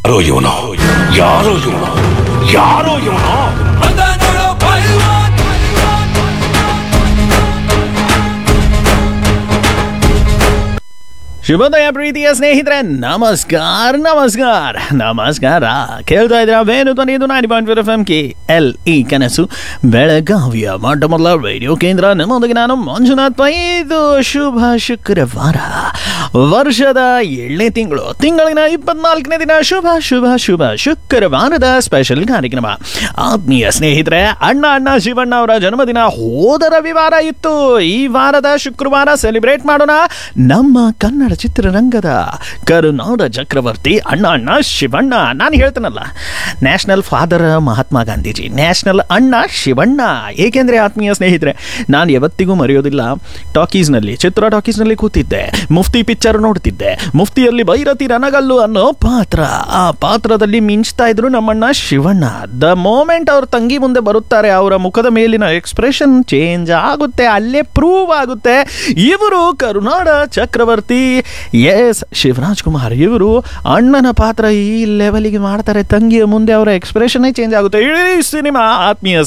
ಯಾರೋ ಇವನು ಯಾರೋ ಇವನು ಯಾರೋ ಇವನು ಶುಭೋದಯ ಪ್ರೀತಿಯ ಸ್ನೇಹಿತರೆ ನಮಸ್ಕಾರ ನಮಸ್ಕಾರ ನಮಸ್ಕಾರ ಕೇಳ್ತಾ ಇದ್ರ ವೇಣು ಧ್ವನಿ ಇದು ನಾಡಿ point four FM K L ಎಲ್ ಈ ಕನಸು ಬೆಳಗಾವಿಯ ಮೊಟ್ಟ ಮೊದಲ ರೇಡಿಯೋ ಕೇಂದ್ರ ನಮ್ಮೊಂದಿಗೆ ನಾನು ಮಂಜುನಾಥ್ ಪೈ ಇದು ಶುಭ ಶುಕ್ರವಾರ ವರ್ಷದ ಏಳನೇ ತಿಂಗಳು ತಿಂಗಳಿನ ಇಪ್ಪತ್ನಾಲ್ಕನೇ ದಿನ ಶುಭ ಶುಭ ಶುಭ ಶುಕ್ರವಾರದ ಸ್ಪೆಷಲ್ ಕಾರ್ಯಕ್ರಮ ಆತ್ಮೀಯ ಸ್ನೇಹಿತರೆ ಅಣ್ಣ ಅಣ್ಣ ಶಿವಣ್ಣ ಅವರ ಜನ್ಮದಿನ ಹೋದ ರವಿವಾರ ಇತ್ತು ಈ ವಾರದ ಶುಕ್ರವಾರ ಸೆಲೆಬ್ರೇಟ್ ಮಾಡೋಣ ನಮ್ಮ ಕನ್ನಡ ಚಿತ್ರರಂಗದ ಕರುನಾಡ ಚಕ್ರವರ್ತಿ ಅಣ್ಣ ಅಣ್ಣ ಶಿವಣ್ಣ ನಾನು ಹೇಳ್ತೇನಲ್ಲ national father Mahatma Gandhiji national ಅಣ್ಣ ಶಿವಣ್ಣ ಏಕೆಂದರೆ ಆತ್ಮೀಯ ಸ್ನೇಹಿತರೆ ನಾನು ಯಾವತ್ತಿಗೂ ಮರೆಯೋದಿಲ್ಲ ಟಾಕೀಸ್ನಲ್ಲಿ ಚಿತ್ರ ಟಾಕೀಸ್ನಲ್ಲಿ ಕೂತಿದ್ದೆ ಮುಫ್ತಿ ಪಿಕ್ಚರ್ ನೋಡ್ತಿದ್ದೆ ಮುಫ್ತಿಯಲ್ಲಿ ಭೈರತಿ ನನಗಲ್ಲು ಅನ್ನೋ ಪಾತ್ರ ಆ ಪಾತ್ರದಲ್ಲಿ ಮಿಂಚ್ತಾ ಇದ್ರು ನಮ್ಮಣ್ಣ ಶಿವಣ್ಣ ದ ಮೂಮೆಂಟ್ ಅವ್ರ ತಂಗಿ ಮುಂದೆ ಬರುತ್ತಾರೆ ಅವರ ಮುಖದ ಮೇಲಿನ ಎಕ್ಸ್ಪ್ರೆಷನ್ ಚೇಂಜ್ ಆಗುತ್ತೆ ಅಲ್ಲೇ ಪ್ರೂವ್ ಆಗುತ್ತೆ ಇವರು ಕರುನಾಡ ಚಕ್ರವರ್ತಿ ಎಸ್ ಶಿವರಾಜ್ ಕುಮಾರ್ ಇವರು ಅಣ್ಣನ ಪಾತ್ರ ಈ ಲೆವೆಲಿಗೆ ಮಾಡ್ತಾರೆ ತಂಗಿಯ ಮುಂದೆ ಅವರ ಎಕ್ಸ್ಪ್ರೆಷನ್ನೇ ಚೇಂಜ್ ಆಗುತ್ತೆ ಇಡೀ ಸಿನಿಮಾ ಆತ್ಮೀಯ